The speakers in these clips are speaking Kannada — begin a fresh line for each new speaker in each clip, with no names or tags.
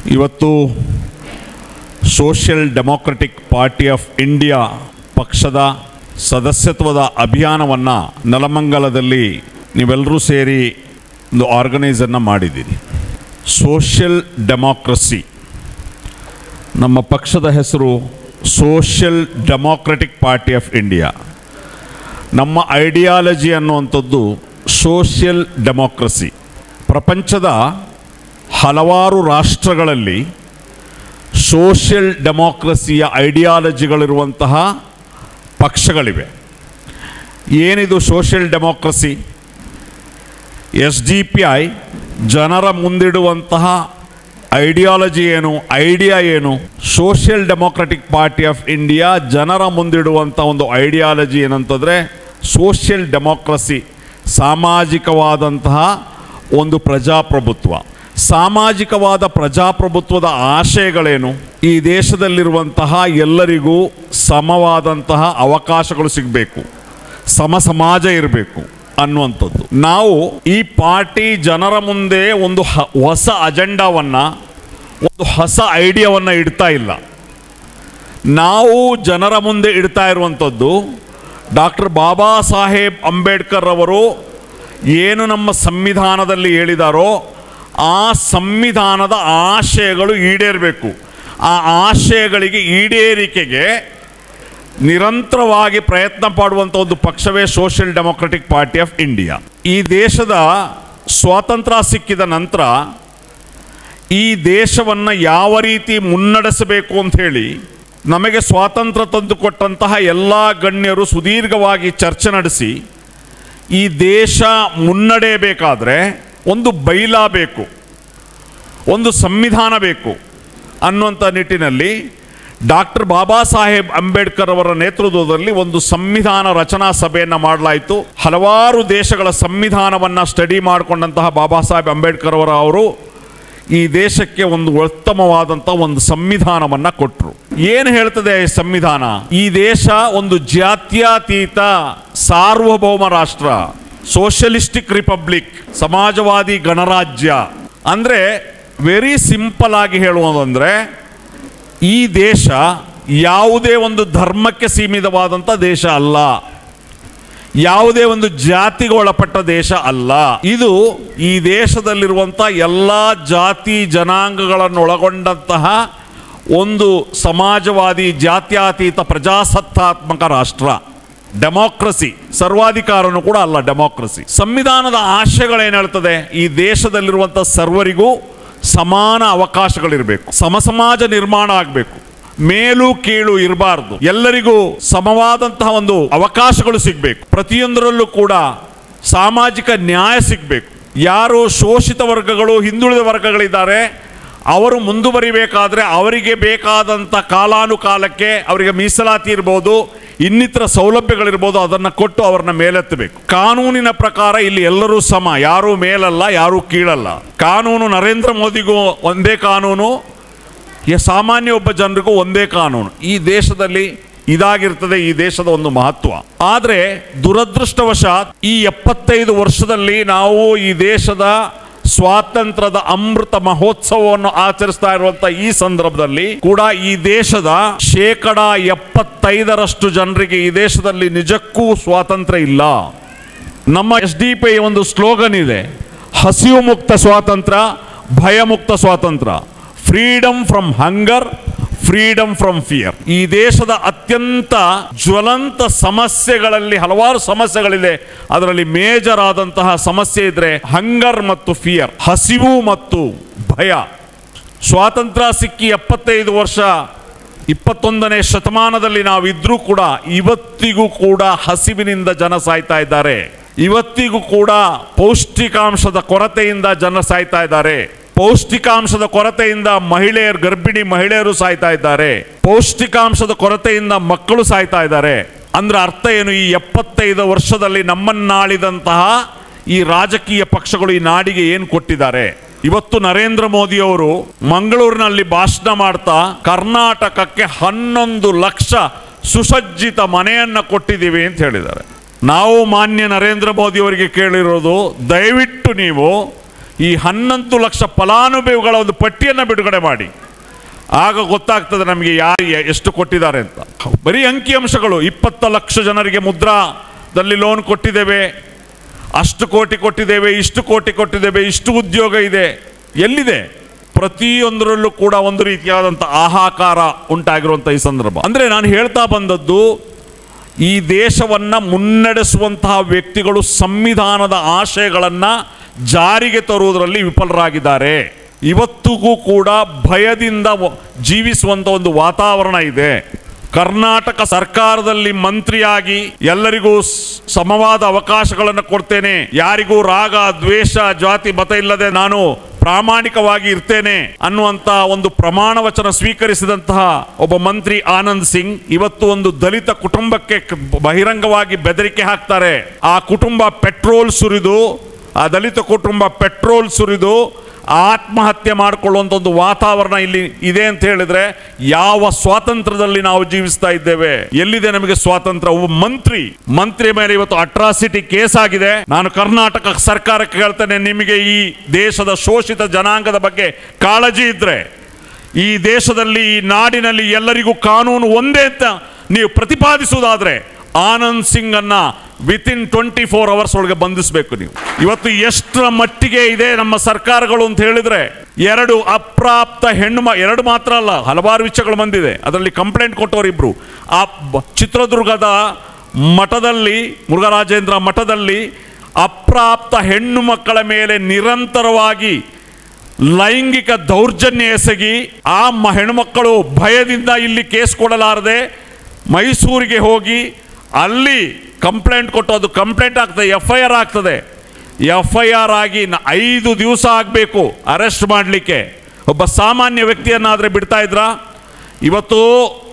ಇವತ್ತು social democratic party of India ಪಕ್ಷದ ಸದಸ್ಯತ್ವದ ಅಭಿಯಾನವನ್ನು ನೆಲಮಂಗಲದಲ್ಲಿ ನೀವೆಲ್ಲರೂ ಸೇರಿ ಒಂದು ಆರ್ಗನೈಸನ್ನು ಮಾಡಿದ್ದೀರಿ ಸೋಷಿಯಲ್ ಡೆಮೋಕ್ರಸಿ ನಮ್ಮ ಪಕ್ಷದ ಹೆಸರು social democratic party of India ನಮ್ಮ ಐಡಿಯಾಲಜಿ ಅನ್ನುವಂಥದ್ದು ಸೋಷಿಯಲ್ ಡೆಮೋಕ್ರಸಿ ಪ್ರಪಂಚದ ಹಲವಾರು ರಾಷ್ಟ್ರಗಳಲ್ಲಿ ಸೋಷಿಯಲ್ ಡೆಮೋಕ್ರಸಿಯ ಐಡಿಯಾಲಜಿಗಳಿರುವಂತಹ ಪಕ್ಷಗಳಿವೆ ಏನಿದು social democracy S D P I ಜನರ ಮುಂದಿಡುವಂತಹ ಐಡಿಯಾಲಜಿ ಏನು ಐಡಿಯಾ ಏನು social democratic party of India ಜನರ ಮುಂದಿಡುವಂಥ ಒಂದು ಐಡಿಯಾಲಜಿ ಏನಂತಂದರೆ ಸೋಷಿಯಲ್ ಡೆಮೋಕ್ರಸಿ ಸಾಮಾಜಿಕವಾದಂತಹ ಒಂದು ಪ್ರಜಾಪ್ರಭುತ್ವ ಸಾಮಾಜಿಕವಾದ ಪ್ರಜಾಪ್ರಭುತ್ವದ ಆಶಯಗಳೇನು ಈ ದೇಶದಲ್ಲಿರುವಂತಹ ಎಲ್ಲರಿಗೂ ಸಮವಾದಂತಹ ಅವಕಾಶಗಳು ಸಿಗಬೇಕು ಸಮ ಸಮಾಜ ಇರಬೇಕು ಅನ್ನುವಂಥದ್ದು ನಾವು ಈ ಪಾರ್ಟಿ ಜನರ ಮುಂದೆ ಒಂದು ಹ- ಹೊಸ ಅಜೆಂಡಾವನ್ನು ಒಂದು ಹೊಸ ಐಡಿಯಾವನ್ನು ಇಡ್ತಾ ಇಲ್ಲ ನಾವು ಜನರ ಮುಂದೆ ಇಡ್ತಾ ಇರುವಂಥದ್ದು ಡಾಕ್ಟರ್ ಬಾಬಾ ಸಾಹೇಬ್ ಅಂಬೇಡ್ಕರ್ ಅವರು ಏನು ನಮ್ಮ ಸಂವಿಧಾನದಲ್ಲಿ ಹೇಳಿದಾರೋ ಆ ಸಂವಿಧಾನದ ಆಶಯಗಳು ಈಡೇರಬೇಕು ಆ ಆಶಯಗಳಿಗೆ ಈಡೇರಿಕೆಗೆ ನಿರಂತರವಾಗಿ ಪ್ರಯತ್ನ ಪಡುವಂಥ ಒಂದು ಪಕ್ಷವೇ social democratic party of India ಈ ದೇಶದ ಸ್ವಾತಂತ್ರ್ಯ ಸಿಕ್ಕಿದ ನಂತರ ಈ ದೇಶವನ್ನು ಯಾವ ರೀತಿ ಮುನ್ನಡೆಸಬೇಕು ಅಂತ ಹೇಳಿ ನಮಗೆ ಸ್ವಾತಂತ್ರ್ಯ ತಂದುಕೊಟ್ಟಂತಹ ಎಲ್ಲ ಗಣ್ಯರು ಸುದೀರ್ಘವಾಗಿ ಚರ್ಚೆ ನಡೆಸಿ ಈ ದೇಶ ಮುನ್ನಡೆಯಬೇಕಾದ್ರೆ ಒಂದು ಬೈಲಾ ಬೇಕು ಒಂದು ಸಂವಿಧಾನ ಬೇಕು ಅನ್ನುವಂಥ ನಿಟ್ಟಿನಲ್ಲಿ ಡಾಕ್ಟರ್ ಬಾಬಾ ಸಾಹೇಬ್ ಅಂಬೇಡ್ಕರ್ ಅವರ ನೇತೃತ್ವದಲ್ಲಿ ಒಂದು ಸಂವಿಧಾನ ರಚನಾ ಸಭೆಯನ್ನು ಮಾಡಲಾಯಿತು ಹಲವಾರು ದೇಶಗಳ ಸಂವಿಧಾನವನ್ನು ಸ್ಟಡಿ ಮಾಡಿಕೊಂಡಂತಹ ಬಾಬಾ ಸಾಹೇಬ್ ಅಂಬೇಡ್ಕರ್ ಅವರ ಅವರು ಈ ದೇಶಕ್ಕೆ ಒಂದು ಉತ್ತಮವಾದಂಥ ಒಂದು ಸಂವಿಧಾನವನ್ನು ಕೊಟ್ಟರು ಏನು ಹೇಳ್ತದೆ ಈ ಸಂವಿಧಾನ ಈ ದೇಶ ಒಂದು ಜಾತ್ಯತೀತ ಸಾರ್ವಭೌಮ ರಾಷ್ಟ್ರ ಸೋಷಲಿಸ್ಟಿಕ್ ರಿಪಬ್ಲಿಕ್ ಸಮಾಜವಾದಿ ಗಣರಾಜ್ಯ ಅಂದರೆ ವೆರಿ ಸಿಂಪಲ್ ಆಗಿ ಹೇಳುವುದಂದ್ರೆ ಈ ದೇಶ ಯಾವುದೇ ಒಂದು ಧರ್ಮಕ್ಕೆ ಸೀಮಿತವಾದಂಥ ದೇಶ ಅಲ್ಲ ಯಾವುದೇ ಒಂದು ಜಾತಿಗೆ ಒಳಪಟ್ಟ ದೇಶ ಅಲ್ಲ ಇದು ಈ ದೇಶದಲ್ಲಿರುವಂಥ ಎಲ್ಲ ಜಾತಿ ಜನಾಂಗಗಳನ್ನು ಒಳಗೊಂಡಂತಹ ಒಂದು ಸಮಾಜವಾದಿ ಜಾತ್ಯತೀತ ಪ್ರಜಾಸತ್ತಾತ್ಮಕ ರಾಷ್ಟ್ರ ಡೆಮೋಕ್ರಸಿ ಸರ್ವಾಧಿಕಾರನು ಕೂಡ ಅಲ್ಲ ಡೆಮೋಕ್ರಸಿ ಸಂವಿಧಾನದ ಆಶಯಗಳೇನು ಹೇಳ್ತದೆ ಈ ದೇಶದಲ್ಲಿರುವಂಥ ಸರ್ವರಿಗೂ ಸಮಾನ ಅವಕಾಶಗಳಿರಬೇಕು ಸಮ ಸಮಾಜ ನಿರ್ಮಾಣ ಆಗಬೇಕು ಮೇಲು ಕೀಳು ಇರಬಾರ್ದು ಎಲ್ಲರಿಗೂ ಸಮವಾದಂತಹ ಒಂದು ಅವಕಾಶಗಳು ಸಿಗಬೇಕು ಪ್ರತಿಯೊಂದರಲ್ಲೂ ಕೂಡ ಸಾಮಾಜಿಕ ನ್ಯಾಯ ಸಿಗಬೇಕು ಯಾರು ಶೋಷಿತ ವರ್ಗಗಳು ಹಿಂದುಳಿದ ವರ್ಗಗಳಿದ್ದಾರೆ ಅವರು ಮುಂದುವರಿಬೇಕಾದ್ರೆ ಅವರಿಗೆ ಬೇಕಾದಂಥ ಕಾಲಾನುಕಾಲಕ್ಕೆ ಅವರಿಗೆ ಮೀಸಲಾತಿ ಇರ್ಬೋದು ಇನ್ನಿತರ ಸೌಲಭ್ಯಗಳಿರ್ಬೋದು ಅದನ್ನು ಕೊಟ್ಟು ಅವ್ರನ್ನ ಮೇಲೆತ್ತಬೇಕು ಕಾನೂನಿನ ಪ್ರಕಾರ ಇಲ್ಲಿ ಎಲ್ಲರೂ ಸಮ ಯಾರೂ ಮೇಲಲ್ಲ ಯಾರೂ ಕೀಳಲ್ಲ ಕಾನೂನು ನರೇಂದ್ರ ಮೋದಿಗೂ ಒಂದೇ ಕಾನೂನು ಈ ಸಾಮಾನ್ಯ ಒಬ್ಬ ಜನರಿಗೂ ಒಂದೇ ಕಾನೂನು ಈ ದೇಶದಲ್ಲಿ ಇದಾಗಿರ್ತದೆ ಈ ದೇಶದ ಒಂದು ಮಹತ್ವ ಆದರೆ ದುರದೃಷ್ಟವಶಾತ್ ಈ ಎಪ್ಪತ್ತೈದು ವರ್ಷದಲ್ಲಿ ನಾವು ಈ ದೇಶದ ಸ್ವಾತಂತ್ರ್ಯದ ಅಮೃತ ಮಹೋತ್ಸವವನ್ನು ಆಚರಿಸ್ತಾ ಇರುವಂತ ಈ ಸಂದರ್ಭದಲ್ಲಿ ಕೂಡ ಈ ದೇಶದ ಶೇಕಡ ಎಪ್ಪತ್ತೈದರಷ್ಟು ಜನರಿಗೆ ಈ ದೇಶದಲ್ಲಿ ನಿಜಕ್ಕೂ ಸ್ವಾತಂತ್ರ್ಯ ಇಲ್ಲ ನಮ್ಮ ಎಸ್ ಡಿ ಪಿ ಒಂದು ಸ್ಲೋಗನ್ ಇದೆ ಹಸಿವು ಮುಕ್ತ ಸ್ವಾತಂತ್ರ್ಯ ಭಯಮುಕ್ತ ಸ್ವಾತಂತ್ರ್ಯ freedom from hunger freedom from fear ಈ ದೇಶದ ಅತ್ಯಂತ ಜ್ವಲಂತ ಸಮಸ್ಯೆಗಳಲ್ಲಿ ಹಲವಾರು ಸಮಸ್ಯೆಗಳಿದೆ ಅದರಲ್ಲಿ ಮೇಜರ್ ಆದಂತಹ ಸಮಸ್ಯೆ ಇದ್ರೆ ಹಂಗರ್ ಮತ್ತು ಫಿಯರ್ ಹಸಿವು ಮತ್ತು ಭಯ ಸ್ವಾತಂತ್ರ್ಯ ಸಿಕ್ಕಿ ಎಪ್ಪತ್ತೈದು ವರ್ಷ ಇಪ್ಪತ್ತೊಂದನೇ ಶತಮಾನದಲ್ಲಿ ನಾವಿದ್ರೂ ಕೂಡ ಇವತ್ತಿಗೂ ಕೂಡ ಹಸಿವಿನಿಂದ ಜನ ಸಾಯ್ತಾ ಇದ್ದಾರೆ ಇವತ್ತಿಗೂ ಕೂಡ ಪೌಷ್ಟಿಕಾಂಶದ ಕೊರತೆಯಿಂದ ಜನ ಸಾಯ್ತಾ ಇದ್ದಾರೆ ಪೌಷ್ಟಿಕಾಂಶದ ಕೊರತೆಯಿಂದ ಮಹಿಳೆಯರು ಗರ್ಭಿಣಿ ಮಹಿಳೆಯರು ಸಾಯ್ತಾ ಇದ್ದಾರೆ ಪೌಷ್ಟಿಕಾಂಶದ ಕೊರತೆಯಿಂದ ಮಕ್ಕಳು ಸಾಯ್ತಾ ಇದ್ದಾರೆ ಅಂದ್ರೆ ಅರ್ಥ ಏನು ಈ ಎಪ್ಪತ್ತೈದು ವರ್ಷದಲ್ಲಿ ನಮ್ಮನ್ನಾಳಿದಂತಹ ಈ ರಾಜಕೀಯ ಪಕ್ಷಗಳು ಈ ನಾಡಿಗೆ ಏನು ಕೊಟ್ಟಿದ್ದಾರೆ ಇವತ್ತು ನರೇಂದ್ರ ಮೋದಿ ಅವರು ಮಂಗಳೂರಿನಲ್ಲಿ ಭಾಷಣ ಮಾಡ್ತಾ ಕರ್ನಾಟಕಕ್ಕೆ ಹನ್ನೊಂದು ಲಕ್ಷ ಸುಸಜ್ಜಿತ ಮನೆಯನ್ನ ಕೊಟ್ಟಿದ್ದೀವಿ ಅಂತ ಹೇಳಿದ್ದಾರೆ ನಾವು ಮಾನ್ಯ ನರೇಂದ್ರ ಮೋದಿ ಅವರಿಗೆ ಕೇಳಿರೋದು ದಯವಿಟ್ಟು ನೀವು ಈ ಹನ್ನೊಂದು ಲಕ್ಷ ಫಲಾನುಭವಿಗಳ ಒಂದು ಪಟ್ಟಿಯನ್ನು ಬಿಡುಗಡೆ ಮಾಡಿ ಆಗ ಗೊತ್ತಾಗ್ತದೆ ನಮಗೆ ಯಾರು ಎ- ಎಷ್ಟು ಕೊಟ್ಟಿದ್ದಾರೆ ಅಂತ ಬರೀ ಅಂಕಿಅಂಶಗಳು ಇಪ್ಪತ್ತ ಲಕ್ಷ ಜನರಿಗೆ ಮುದ್ರಾದಲ್ಲಿ ಲೋನ್ ಕೊಟ್ಟಿದ್ದೇವೆ ಅಷ್ಟು ಕೋಟಿ ಕೊಟ್ಟಿದ್ದೇವೆ ಇಷ್ಟು ಕೋಟಿ ಕೊಟ್ಟಿದ್ದೇವೆ ಇಷ್ಟು ಉದ್ಯೋಗ ಇದೆ ಎಲ್ಲಿದೆ ಪ್ರತಿಯೊಂದರಲ್ಲೂ ಕೂಡ ಒಂದು ರೀತಿಯಾದಂಥ ಆಹಾಕಾರ ಉಂಟಾಗಿರುವಂಥ ಈ ಸಂದರ್ಭ ಅಂದರೆ ನಾನು ಹೇಳ್ತಾ ಬಂದದ್ದು ಈ ದೇಶವನ್ನು ಮುನ್ನಡೆಸುವಂತಹ ವ್ಯಕ್ತಿಗಳು ಸಂವಿಧಾನದ ಆಶಯಗಳನ್ನು ಜಾರಿಗೆ ತರುವುದರಲ್ಲಿ ವಿಫಲರಾಗಿದ್ದಾರೆ ಇವತ್ತಿಗೂ ಕೂಡ ಭಯದಿಂದ ವ- ಜೀವಿಸುವಂಥ ಒಂದು ವಾತಾವರಣ ಇದೆ ಕರ್ನಾಟಕ ಸರ್ಕಾರದಲ್ಲಿ ಮಂತ್ರಿಯಾಗಿ ಎಲ್ಲರಿಗೂ ಸ್- ಸಮವಾದ ಅವಕಾಶಗಳನ್ನು ಕೊಡ್ತೇನೆ ಯಾರಿಗೂ ರಾಗ ದ್ವೇಷ ಜಾತಿ ಮತ ಇಲ್ಲದೆ ನಾನು ಪ್ರಾಮಾಣಿಕವಾಗಿ ಇರ್ತೇನೆ ಅನ್ನುವಂತ ಒಂದು ಪ್ರಮಾಣ ವಚನ ಸ್ವೀಕರಿಸಿದಂತಹ ಒಬ್ಬ ಮಂತ್ರಿ ಆನಂದ್ ಸಿಂಗ್ ಇವತ್ತು ಒಂದು ದಲಿತ ಕುಟುಂಬಕ್ಕೆ ಕ- ಬಹಿರಂಗವಾಗಿ ಬೆದರಿಕೆ ಹಾಕ್ತಾರೆ ಆ ಕುಟುಂಬ ಪೆಟ್ರೋಲ್ ಸುರಿದು ಆ ದಲಿತ ಕುಟುಂಬ ಪೆಟ್ರೋಲ್ ಸುರಿದು ಆತ್ಮಹತ್ಯೆ ಮಾಡಿಕೊಳ್ಳುವಂಥ ಒಂದು ವಾತಾವರಣ ಇಲ್ಲಿ ಇದೆ ಅಂತ ಹೇಳಿದ್ರೆ ಯಾವ ಸ್ವಾತಂತ್ರ್ಯದಲ್ಲಿ ನಾವು ಜೀವಿಸ್ತಾ ಇದ್ದೇವೆ ಎಲ್ಲಿದೆ ನಮಗೆ ಸ್ವಾತಂತ್ರ್ಯ ಒಬ್ಬ ಮಂತ್ರಿ ಮಂತ್ರಿ ಮೇಲೆ ಇವತ್ತು ಅಟ್ರಾಸಿಟಿ ಕೇಸ್ ಆಗಿದೆ ನಾನು ಕರ್ನಾಟಕ ಸರ್ಕಾರಕ್ಕೆ ಹೇಳ್ತೇನೆ ನಿಮಗೆ ಈ ದೇಶದ ಶೋಷಿತ ಜನಾಂಗದ ಬಗ್ಗೆ ಕಾಳಜಿ ಇದ್ರೆ ಈ ದೇಶದಲ್ಲಿ ಈ ನಾಡಿನಲ್ಲಿ ಎಲ್ಲರಿಗೂ ಕಾನೂನು ಒಂದೇ ಅಂತ ನೀವು ಪ್ರತಿಪಾದಿಸುವುದಾದ್ರೆ ಆನಂದ್ ಸಿಂಗ್ ಅನ್ನ within twenty four hours ಒಳಗೆ ಬಂಧಿಸಬೇಕು ನೀವು ಇವತ್ತು ಎಷ್ಟರ ಮಟ್ಟಿಗೆ ಇದೆ ನಮ್ಮ ಸರ್ಕಾರಗಳು ಅಂತ ಹೇಳಿದ್ರೆ ಎರಡು ಅಪ್ರಾಪ್ತ ಹೆಣ್ಣು ಮ- ಎರಡು ಮಾತ್ರ ಅಲ್ಲ ಹಲವಾರು ವಿಷಯಗಳು ಬಂದಿದೆ ಅದರಲ್ಲಿ ಕಂಪ್ಲೇಂಟ್ ಕೊಟ್ಟವರಿಬ್ರು ಆ ಬ- ಚಿತ್ರದುರ್ಗದ ಮಠದಲ್ಲಿ ಮುರುಘರಾಜೇಂದ್ರ ಮಠದಲ್ಲಿ ಅಪ್ರಾಪ್ತ ಹೆಣ್ಣು ಮಕ್ಕಳ ಮೇಲೆ ನಿರಂತರವಾಗಿ ಲೈಂಗಿಕ ದೌರ್ಜನ್ಯ ಎಸಗಿ ಆ ಮ- ಹೆಣ್ಮಕ್ಕಳು ಭಯದಿಂದ ಇಲ್ಲಿ ಕೇಸ್ ಕೊಡಲಾರದೆ ಮೈಸೂರಿಗೆ ಹೋಗಿ ಅಲ್ಲಿ ಕಂಪ್ಲೇಂಟ್ ಕೊಟ್ಟು ಅದು ಕಂಪ್ಲೇಂಟ್ ಆಗ್ತದೆ ಎಫ್ ಐ ಆರ್ ಆಗ್ತದೆ ಎಫ್ ಐ ಆರ್ ಆಗಿ ನ- ಐದು ದಿವಸ ಆಗಬೇಕು ಅರೆಸ್ಟ್ ಮಾಡಲಿಕ್ಕೆ ಒಬ್ಬ ಸಾಮಾನ್ಯ ವ್ಯಕ್ತಿಯನ್ನಾದರೆ ಬಿಡ್ತಾ ಇದ್ರಾ ಇವತ್ತು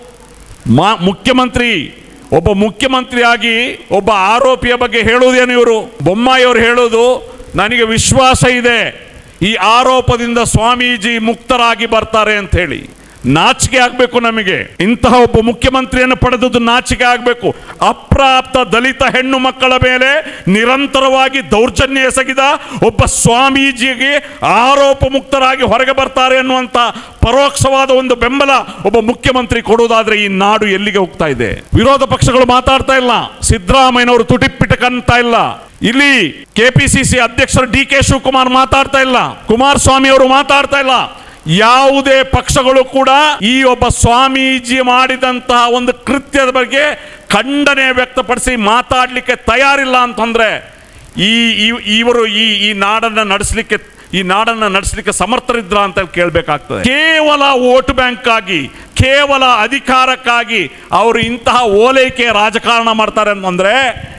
ಮಾ ಮುಖ್ಯಮಂತ್ರಿ ಒಬ್ಬ ಮುಖ್ಯಮಂತ್ರಿಯಾಗಿ ಒಬ್ಬ ಆರೋಪಿಯ ಬಗ್ಗೆ ಹೇಳುವುದೇನು ಇವರು ಬೊಮ್ಮಾಯಿಯವರು ಹೇಳೋದು ನನಗೆ ವಿಶ್ವಾಸ ಇದೆ ಈ ಆರೋಪದಿಂದ ಸ್ವಾಮೀಜಿ ಮುಕ್ತರಾಗಿ ಬರ್ತಾರೆ ಅಂತ ಹೇಳಿ ನಾಚಿಕೆ ಆಗಬೇಕು ನಮಗೆ ಇಂತಹ ಒಬ್ಬ ಮುಖ್ಯಮಂತ್ರಿಯನ್ನು ಪಡೆದದ್ದು ನಾಚಿಕೆ ಆಗಬೇಕು ಅಪ್ರಾಪ್ತ ದಲಿತ ಹೆಣ್ಣು ಮಕ್ಕಳ ಮೇಲೆ ನಿರಂತರವಾಗಿ ದೌರ್ಜನ್ಯ ಎಸಗಿದ ಒಬ್ಬ ಸ್ವಾಮೀಜಿಗೆ ಆರೋಪ ಮುಕ್ತರಾಗಿ ಹೊರಗೆ ಬರ್ತಾರೆ ಅನ್ನುವಂತ ಪರೋಕ್ಷವಾದ ಒಂದು ಬೆಂಬಲ ಒಬ್ಬ ಮುಖ್ಯಮಂತ್ರಿ ಕೊಡುವುದಾದ್ರೆ ಈ ನಾಡು ಎಲ್ಲಿಗೆ ಹೋಗ್ತಾ ಇದೆ ವಿರೋಧ ಪಕ್ಷಗಳು ಮಾತಾಡ್ತಾ ಇಲ್ಲ ಸಿದ್ದರಾಮಯ್ಯನವರು ತುಟಿಪಿಟಕಂತ ಇಲ್ಲ ಇಲ್ಲಿ ಕೆಪಿಸಿಸಿ ಅಧ್ಯಕ್ಷರು ಡಿ ಕೆ ಶಿವಕುಮಾರ್ ಮಾತಾಡ್ತಾ ಇಲ್ಲ ಕುಮಾರಸ್ವಾಮಿ ಅವರು ಮಾತಾಡ್ತಾ ಇಲ್ಲ ಯಾವುದೇ ಪಕ್ಷಗಳು ಕೂಡ ಈ ಒಬ್ಬ ಸ್ವಾಮೀಜಿ ಮಾಡಿದಂತಹ ಒಂದು ಕೃತ್ಯದ ಬಗ್ಗೆ ಖಂಡನೆ ವ್ಯಕ್ತಪಡಿಸಿ ಮಾತಾಡಲಿಕ್ಕೆ ತಯಾರಿಲ್ಲ ಅಂತಂದ್ರೆ ಈ ಈ- ಇವರು ಈ ಈ ನಾಡನ್ನ ನಡೆಸಲಿಕ್ಕೆ ಈ ನಾಡನ್ನ ನಡೆಸಲಿಕ್ಕೆ ಸಮರ್ಥರಿದ್ರ ಅಂತ ಕೇಳಬೇಕಾಗ್ತದೆ ಕೇವಲ ವೋಟ್ ಬ್ಯಾಂಕ್ ಆಗಿ ಕೇವಲ ಅಧಿಕಾರಕ್ಕಾಗಿ ಅವರು ಇಂತಹ ಓಲೈಕೆ ರಾಜಕಾರಣ ಮಾಡ್ತಾರೆ ಅಂತಂದ್ರೆ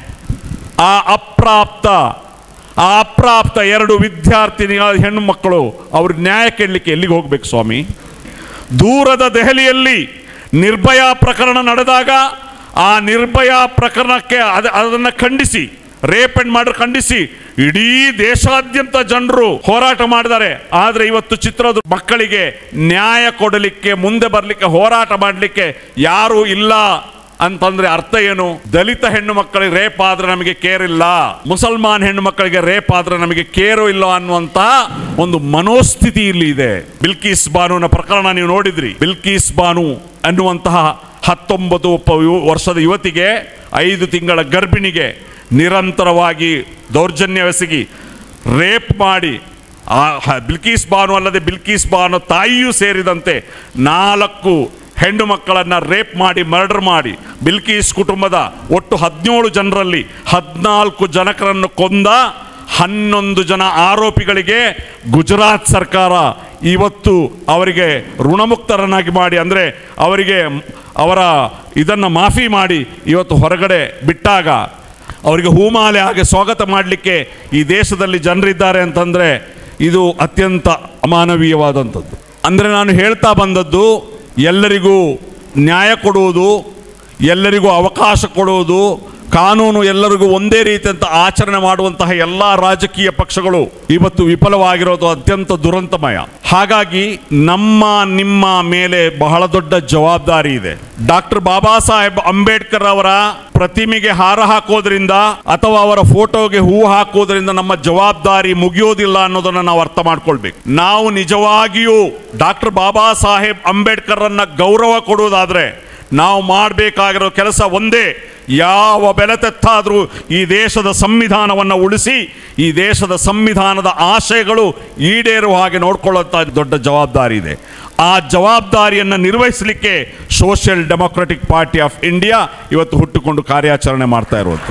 ಆ ಅಪ್ರಾಪ್ತ ಆ ಅಪ್ರಾಪ್ತ ಎರಡು ವಿದ್ಯಾರ್ಥಿನಿಗಳ ಹೆಣ್ಣು ಮಕ್ಕಳು ಅವ್ರ ನ್ಯಾಯ ಕೇಳಲಿಕ್ಕೆ ಎಲ್ಲಿಗೆ ಹೋಗ್ಬೇಕು ಸ್ವಾಮಿ ದೂರದ ದೆಹಲಿಯಲ್ಲಿ ನಿರ್ಭಯ ಪ್ರಕರಣ ನಡೆದಾಗ ಆ ನಿರ್ಭಯ ಪ್ರಕರಣಕ್ಕೆ ಅದ ಅದನ್ನು ಖಂಡಿಸಿ ರೇಪ್ ಅಂಡ್ ಮರ್ಡರ್ ಖಂಡಿಸಿ ಇಡೀ ದೇಶಾದ್ಯಂತ ಜನರು ಹೋರಾಟ ಮಾಡಿದ್ದಾರೆ ಆದರೆ ಇವತ್ತು ಚಿತ್ರದ ಮಕ್ಕಳಿಗೆ ನ್ಯಾಯ ಕೊಡಲಿಕ್ಕೆ ಮುಂದೆ ಬರಲಿಕ್ಕೆ ಹೋರಾಟ ಮಾಡಲಿಕ್ಕೆ ಯಾರೂ ಇಲ್ಲ ಅಂತಂದ್ರೆ ಅರ್ಥ ಏನು ದಲಿತ ಹೆಣ್ಣು ಮಕ್ಕಳಿಗೆ ರೇಪ್ ಆದ್ರೆ ನಮಗೆ ಕೇರ್ ಇಲ್ಲ ಮುಸಲ್ಮಾನ್ ಹೆಣ್ಣು ಮಕ್ಕಳಿಗೆ ರೇಪ್ ಆದ್ರೆ ನಮಗೆ ಕೇರು ಇಲ್ಲ ಅನ್ನುವಂತ ಒಂದು ಮನೋಸ್ಥಿತಿ ಇಲ್ಲಿ ಇದೆ ಬಿಲ್ಕೀಸ್ ಬಾನುನ ಪ್ರಕರಣ ನೀವು ನೋಡಿದ್ರಿ ಬಿಲ್ಕೀಸ್ ಬಾನು ಅನ್ನುವಂತಹ ಹತ್ತೊಂಬತ್ತು ಪ- ಯು- ವರ್ಷದ ಯುವತಿಗೆ ಐದು ತಿಂಗಳ ಗರ್ಭಿಣಿಗೆ ನಿರಂತರವಾಗಿ ದೌರ್ಜನ್ಯವೆಸಗಿ ರೇಪ್ ಮಾಡಿ ಆ ಹ- ಬಿಲ್ಕೀಸ್ ಬಾನು ಅಲ್ಲದೆ ಬಿಲ್ಕೀಸ್ ಬಾನು ತಾಯಿಯೂ ಸೇರಿದಂತೆ ನಾಲ್ಕು ಹೆಣ್ಣು ಮಕ್ಕಳನ್ನು ರೇಪ್ ಮಾಡಿ ಮರ್ಡರ್ ಮಾಡಿ ಬಿಲ್ಕೀಸ್ ಕುಟುಂಬದ ಒಟ್ಟು ಹದಿನೇಳು ಜನರಲ್ಲಿ ಹದಿನಾಲ್ಕು ಜನಕರನ್ನು ಕೊಂದ ಹನ್ನೊಂದು ಜನ ಆರೋಪಿಗಳಿಗೆ ಗುಜರಾತ್ ಸರ್ಕಾರ ಇವತ್ತು ಅವರಿಗೆ ಋಣಮುಕ್ತರನ್ನಾಗಿ ಮಾಡಿ ಅಂದರೆ ಅವರಿಗೆ ಅವರ ಇದನ್ನು ಮಾಫಿ ಮಾಡಿ ಇವತ್ತು ಹೊರಗಡೆ ಬಿಟ್ಟಾಗ ಅವರಿಗೆ ಹೂಮಾಲೆ ಹಾಗೆ ಸ್ವಾಗತ ಮಾಡಲಿಕ್ಕೆ ಈ ದೇಶದಲ್ಲಿ ಜನರಿದ್ದಾರೆ ಅಂತಂದರೆ ಇದು ಅತ್ಯಂತ ಅಮಾನವೀಯವಾದಂಥದ್ದು ಅಂದರೆ ನಾನು ಹೇಳ್ತಾ ಬಂದದ್ದು ಎಲ್ಲರಿಗೂ ನ್ಯಾಯ ಕೊಡುವುದು ಎಲ್ಲರಿಗೂ ಅವಕಾಶ ಕೊಡುವುದು ಕಾನೂನು ಎಲ್ಲರಿಗೂ ಒಂದೇ ರೀತಿಯಂತ ಆಚರಣೆ ಮಾಡುವಂತಹ ಎಲ್ಲ ರಾಜಕೀಯ ಪಕ್ಷಗಳು ಇವತ್ತು ವಿಫಲವಾಗಿರೋದು ಅತ್ಯಂತ ದುರಂತಮಯ ಹಾಗಾಗಿ ನಮ್ಮ ನಿಮ್ಮ ಮೇಲೆ ಬಹಳ ದೊಡ್ಡ ಜವಾಬ್ದಾರಿ ಇದೆ ಡಾಕ್ಟರ್ ಬಾಬಾ ಸಾಹೇಬ್ ಅಂಬೇಡ್ಕರ್ ಅವರ ಪ್ರತಿಮೆಗೆ ಹಾರ ಹಾಕೋದ್ರಿಂದ ಅಥವಾ ಅವರ ಫೋಟೋಗೆ ಹೂ ಹಾಕೋದ್ರಿಂದ ನಮ್ಮ ಜವಾಬ್ದಾರಿ ಮುಗಿಯೋದಿಲ್ಲ ಅನ್ನೋದನ್ನ ನಾವು ಅರ್ಥ ಮಾಡ್ಕೊಳ್ಬೇಕು ನಾವು ನಿಜವಾಗಿಯೂ ಡಾಕ್ಟರ್ ಬಾಬಾ ಸಾಹೇಬ್ ಅಂಬೇಡ್ಕರ್ ಅನ್ನ ಗೌರವ ಕೊಡುವುದಾದ್ರೆ ನಾವು ಮಾಡಬೇಕಾಗಿರೋ ಕೆಲಸ ಒಂದೇ ಯಾವ ಬೆಲೆ ತೆತ್ತಾದರೂ ಈ ದೇಶದ ಸಂವಿಧಾನವನ್ನು ಉಳಿಸಿ ಈ ದೇಶದ ಸಂವಿಧಾನದ ಆಶಯಗಳು ಈಡೇರುವ ಹಾಗೆ ನೋಡ್ಕೊಳ್ಳುವಂಥ ದೊಡ್ಡ ಜವಾಬ್ದಾರಿ ಇದೆ ಆ ಜವಾಬ್ದಾರಿಯನ್ನು ನಿರ್ವಹಿಸಲಿಕ್ಕೆ social democratic party of India ಇವತ್ತು ಹುಟ್ಟುಕೊಂಡು ಕಾರ್ಯಾಚರಣೆ ಮಾಡ್ತಾ ಇರುವಂಥದ್ದು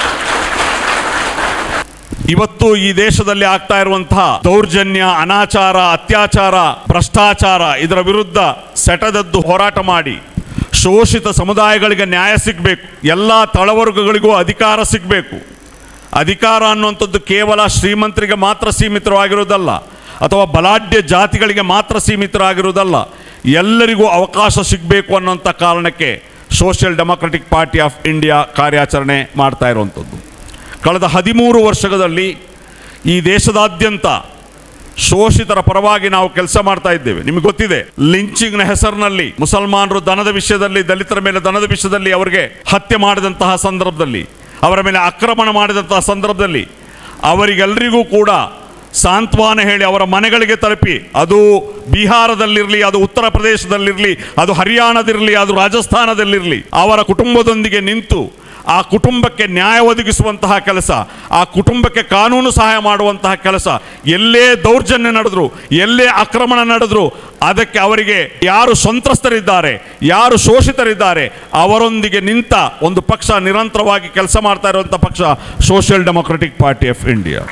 ಇವತ್ತು ಈ ದೇಶದಲ್ಲಿ ಆಗ್ತಾ ಇರುವಂತಹ ದೌರ್ಜನ್ಯ ಅನಾಚಾರ ಅತ್ಯಾಚಾರ ಭ್ರಷ್ಟಾಚಾರ ಇದರ ವಿರುದ್ಧ ಸೆಟದದ್ದು ಹೋರಾಟ ಮಾಡಿ ಶೋಷಿತ ಸಮುದಾಯಗಳಿಗೆ ನ್ಯಾಯ ಸಿಗಬೇಕು ಎಲ್ಲ ತಳವರ್ಗಗಳಿಗೂ ಅಧಿಕಾರ ಸಿಗಬೇಕು ಅಧಿಕಾರ ಅನ್ನುವಂಥದ್ದು ಕೇವಲ ಶ್ರೀಮಂತರಿಗೆ ಮಾತ್ರ ಸೀಮಿತವಾಗಿರುವುದಲ್ಲ ಅಥವಾ ಬಲಾಢ್ಯ ಜಾತಿಗಳಿಗೆ ಮಾತ್ರ ಸೀಮಿತರಾಗಿರುವುದಲ್ಲ ಎಲ್ಲರಿಗೂ ಅವಕಾಶ ಸಿಗಬೇಕು ಅನ್ನೋಂಥ ಕಾರಣಕ್ಕೆ social democratic party of India ಕಾರ್ಯಾಚರಣೆ ಮಾಡ್ತಾ ಇರುವಂಥದ್ದು ಕಳೆದ ಹದಿಮೂರು ವರ್ಷದಲ್ಲಿ ಈ ದೇಶದಾದ್ಯಂತ ಶೋಷಿತರ ಪರವಾಗಿ ನಾವು ಕೆಲಸ ಮಾಡ್ತಾ ಇದ್ದೇವೆ ನಿಮಗೆ ಗೊತ್ತಿದೆ ಲಿಂಚಿಂಗ್ನ ಹೆಸರಿನಲ್ಲಿ ಮುಸಲ್ಮಾನರು ದನದ ವಿಷಯದಲ್ಲಿ ದಲಿತರ ಮೇಲೆ ದನದ ವಿಷಯದಲ್ಲಿ ಅವರಿಗೆ ಹತ್ಯೆ ಮಾಡಿದಂತಹ ಸಂದರ್ಭದಲ್ಲಿ ಅವರ ಮೇಲೆ ಆಕ್ರಮಣ ಮಾಡಿದಂತಹ ಸಂದರ್ಭದಲ್ಲಿ ಅವರಿಗೆಲ್ಲರಿಗೂ ಕೂಡ ಸಾಂತ್ವನ ಹೇಳಿ ಅವರ ಮನೆಗಳಿಗೆ ತಲುಪಿ ಅದು ಬಿಹಾರದಲ್ಲಿರಲಿ ಅದು ಉತ್ತರ ಪ್ರದೇಶದಲ್ಲಿರಲಿ ಅದು ಹರಿಯಾಣದಿರಲಿ ಅದು ರಾಜಸ್ಥಾನದಲ್ಲಿರಲಿ ಅವರ ಕುಟುಂಬದೊಂದಿಗೆ ನಿಂತು ಆ ಕುಟುಂಬಕ್ಕೆ ನ್ಯಾಯ ಒದಗಿಸುವಂತಹ ಕೆಲಸ ಆ ಕುಟುಂಬಕ್ಕೆ ಕಾನೂನು ಸಹಾಯ ಮಾಡುವಂತಹ ಕೆಲಸ ಎಲ್ಲೇ ದೌರ್ಜನ್ಯ ನಡೆದ್ರು ಎಲ್ಲೇ ಆಕ್ರಮಣ ನಡೆದ್ರು ಅದಕ್ಕೆ ಅವರಿಗೆ ಯಾರು ಸಂತ್ರಸ್ತರಿದ್ದಾರೆ ಯಾರು ಶೋಷಿತರಿದ್ದಾರೆ ಅವರೊಂದಿಗೆ ನಿಂತ ಒಂದು ಪಕ್ಷ ನಿರಂತರವಾಗಿ ಕೆಲಸ ಮಾಡ್ತಾ ಇರುವಂಥ ಪಕ್ಷ social democratic party of India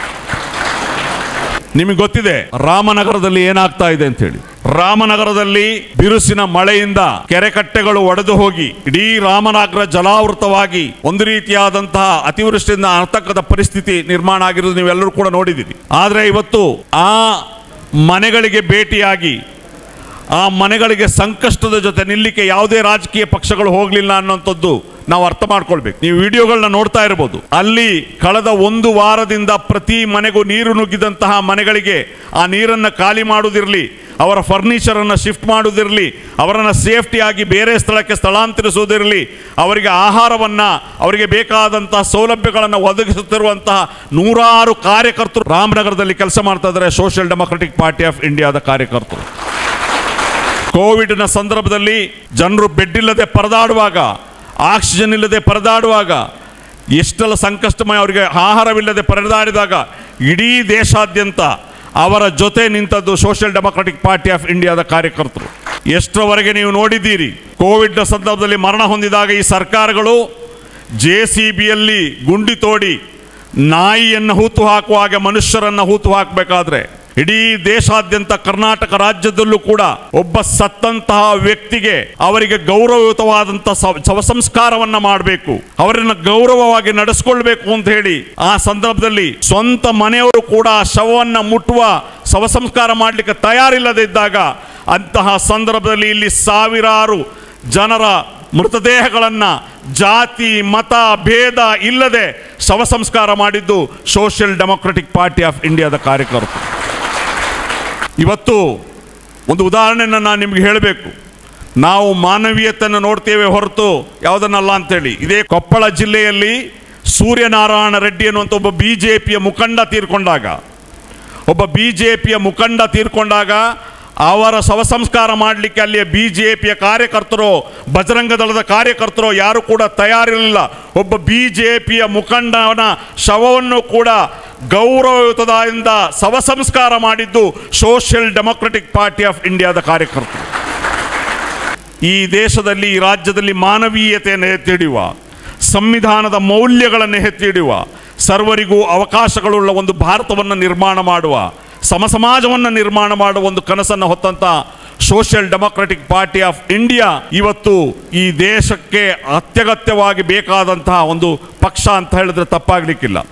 ನಿಮಗೆ ಗೊತ್ತಿದೆ ರಾಮನಗರದಲ್ಲಿ ಏನಾಗ್ತಾ ಇದೆ ಅಂತ ಹೇಳಿ ರಾಮನಗರದಲ್ಲಿ ಬಿರುಸಿನ ಮಳೆಯಿಂದ ಕೆರೆ ಕಟ್ಟೆಗಳು ಒಡೆದು ಹೋಗಿ ಇಡೀ ರಾಮನಗರ ಜಲಾವೃತವಾಗಿ ಒಂದು ರೀತಿಯಾದಂತಹ ಅತಿವೃಷ್ಟಿಯಿಂದ ಅರ್ಥಕದ ಪರಿಸ್ಥಿತಿ ನಿರ್ಮಾಣ ಆಗಿರೋದು ನೀವೆಲ್ಲರೂ ಕೂಡ ನೋಡಿದ್ದೀರಿ ಆದರೆ ಇವತ್ತು ಆ ಮನೆಗಳಿಗೆ ಭೇಟಿಯಾಗಿ ಆ ಮನೆಗಳಿಗೆ ಸಂಕಷ್ಟದ ಜೊತೆ ನಿಲ್ಲಿಕ್ಕೆ ಯಾವುದೇ ರಾಜಕೀಯ ಪಕ್ಷಗಳು ಹೋಗಲಿಲ್ಲ ಅನ್ನೋಂಥದ್ದು ನಾವು ಅರ್ಥ ಮಾಡ್ಕೊಳ್ಬೇಕು ನೀವು ವಿಡಿಯೋಗಳನ್ನ ನೋಡ್ತಾ ಇರ್ಬೋದು ಅಲ್ಲಿ ಕಳೆದ ಒಂದು ವಾರದಿಂದ ಪ್ರತಿ ಮನೆಗೂ ನೀರು ನುಗ್ಗಿದಂತಹ ಮನೆಗಳಿಗೆ ಆ ನೀರನ್ನು ಖಾಲಿ ಮಾಡುವುದಿರಲಿ ಅವರ ಫರ್ನಿಚರನ್ನು ಶಿಫ್ಟ್ ಮಾಡುವುದಿರಲಿ ಅವರನ್ನು ಸೇಫ್ಟಿಯಾಗಿ ಬೇರೆ ಸ್ಥಳಕ್ಕೆ ಸ್ಥಳಾಂತರಿಸುವುದಿರಲಿ ಅವರಿಗೆ ಆಹಾರವನ್ನು ಅವರಿಗೆ ಬೇಕಾದಂತಹ ಸೌಲಭ್ಯಗಳನ್ನು ಒದಗಿಸುತ್ತಿರುವಂತಹ ನೂರಾರು ಕಾರ್ಯಕರ್ತರು ರಾಮನಗರದಲ್ಲಿ ಕೆಲಸ ಮಾಡ್ತಾ ಇದ್ದಾರೆ ಸೋಷಿಯಲ್ ಡೆಮೊಕ್ರೆಟಿಕ್ ಪಾರ್ಟಿ ಆಫ್ ಇಂಡಿಯಾದ ಕಾರ್ಯಕರ್ತರು ಕೋವಿಡ್ನ ಸಂದರ್ಭದಲ್ಲಿ ಜನರು ಬೆಡ್ ಇಲ್ಲದೆ ಪರದಾಡುವಾಗ ಆಕ್ಸಿಜನ್ ಇಲ್ಲದೆ ಪರದಾಡುವಾಗ ಎಷ್ಟೆಲ್ಲ ಸಂಕಷ್ಟಮಯ ಅವರಿಗೆ ಆಹಾರವಿಲ್ಲದೆ ಪರದಾಡಿದಾಗ ಇಡೀ ದೇಶಾದ್ಯಂತ ಅವರ ಜೊತೆ ನಿಂತದ್ದು ಸೋಷಿಯಲ್ ಡೆಮೊಕ್ರೆಟಿಕ್ ಪಾರ್ಟಿ ಆಫ್ ಇಂಡಿಯಾದ ಕಾರ್ಯಕರ್ತರು ಎಷ್ಟರವರೆಗೆ ನೀವು ನೋಡಿದ್ದೀರಿ ಕೋವಿಡ್ನ ಸಂದರ್ಭದಲ್ಲಿ ಮರಣ ಹೊಂದಿದಾಗ ಈ ಸರ್ಕಾರಗಳು ಜೆ ಸಿ ಬಿಯಲ್ಲಿ ಗುಂಡಿ ತೋಡಿ ನಾಯಿಯನ್ನು ಹೂತು ಹಾಕುವ ಹಾಗೆ ಮನುಷ್ಯರನ್ನು ಹೂತು ಹಾಕಬೇಕಾದ್ರೆ ಇಡೀ ದೇಶಾದ್ಯಂತ ಕರ್ನಾಟಕ ರಾಜ್ಯದಲ್ಲೂ ಕೂಡ ಒಬ್ಬ ಸತ್ತಂತಹ ವ್ಯಕ್ತಿಗೆ ಅವರಿಗೆ ಗೌರವಯುತವಾದಂತಹ ಸ- ಶವ ಸಂಸ್ಕಾರವನ್ನ ಮಾಡಬೇಕು ಅವರನ್ನ ಗೌರವವಾಗಿ ನಡೆಸ್ಕೊಳ್ಬೇಕು ಅಂತ ಹೇಳಿ ಆ ಸಂದರ್ಭದಲ್ಲಿ ಸ್ವಂತ ಮನೆಯವರು ಕೂಡ ಆ ಶವವನ್ನ ಮುಟ್ಟುವ ಶವ ಸಂಸ್ಕಾರ ಮಾಡಲಿಕ್ಕೆ ತಯಾರಿಲ್ಲದೆ ಇದ್ದಾಗ ಅಂತಹ ಸಂದರ್ಭದಲ್ಲಿ ಇಲ್ಲಿ ಸಾವಿರಾರು ಜನರ ಮೃತದೇಹಗಳನ್ನು ಜಾತಿ ಮತ ಭೇದ ಇಲ್ಲದೆ ಶವ ಸಂಸ್ಕಾರ ಮಾಡಿದ್ದು ಸೋಷಿಯಲ್ ಡೆಮೊಕ್ರೆಟಿಕ್ ಪಾರ್ಟಿ ಆಫ್ ಇಂಡಿಯಾದ ಕಾರ್ಯಕರ್ತರು ಇವತ್ತು ಒಂದು ಉದಾಹರಣೆಯನ್ನು ನಾನು ನಿಮ್ಗೆ ಹೇಳಬೇಕು ನಾವು ಮಾನವೀಯತೆಯನ್ನು ನೋಡ್ತೇವೆ ಹೊರತು ಯಾವುದನ್ನಲ್ಲ ಅಂತೇಳಿ ಇದೇ ಕೊಪ್ಪಳ ಜಿಲ್ಲೆಯಲ್ಲಿ ಸೂರ್ಯನಾರಾಯಣ ರೆಡ್ಡಿ ಅನ್ನುವಂಥ ಒಬ್ಬ ಬಿ ಜೆ ಪಿಯ ಮುಖಂಡ ತೀರ್ಕೊಂಡಾಗ ಒಬ್ಬ ಬಿ ಜೆ ಪಿಯ ಮುಖಂಡ ತೀರ್ಕೊಂಡಾಗ ಅವರ ಶವ ಸಂಸ್ಕಾರ ಮಾಡಲಿಕ್ಕೆ ಅಲ್ಲಿಯ ಬಿ ಜೆ ಪಿಯ ಕಾರ್ಯಕರ್ತರು ಬಜರಂಗ ದಳದ ಕಾರ್ಯಕರ್ತರು ಯಾರು ಕೂಡ ತಯಾರಿರಲಿಲ್ಲ ಒಬ್ಬ ಬಿ ಜೆ ಪಿಯ ಮುಖಂಡನ ಶವವನ್ನು ಕೂಡ ಗೌರವಯುತದಿಂದ ಶವ ಸಂಸ್ಕಾರ ಮಾಡಿದ್ದು ಸೋಷಿಯಲ್ ಡೆಮೊಕ್ರೆಟಿಕ್ ಪಾರ್ಟಿ ಆಫ್ ಇಂಡಿಯಾದ ಕಾರ್ಯಕರ್ತರು ಈ ದೇಶದಲ್ಲಿ ಈ ರಾಜ್ಯದಲ್ಲಿ ಮಾನವೀಯತೆಯನ್ನು ಎತ್ತಿಡಿಯುವ ಸಂವಿಧಾನದ ಮೌಲ್ಯಗಳನ್ನು ಎತ್ತಿಡಿಯುವ ಸರ್ವರಿಗೂ ಅವಕಾಶಗಳುಳ್ಳ ಒಂದು ಭಾರತವನ್ನು ನಿರ್ಮಾಣ ಮಾಡುವ ಸಮ ಸಮಾಜವನ್ನು ನಿರ್ಮಾಣ ಮಾಡುವ ಒಂದು ಕನಸನ್ನು ಹೊತ್ತಂತ social democratic party of India ಇವತ್ತು ಈ ದೇಶಕ್ಕೆ ಅತ್ಯಗತ್ಯವಾಗಿ ಬೇಕಾದಂತಹ ಒಂದು ಪಕ್ಷ ಅಂತ ಹೇಳಿದ್ರೆ ತಪ್ಪಾಗ್ಲಿಕ್ಕಿಲ್ಲ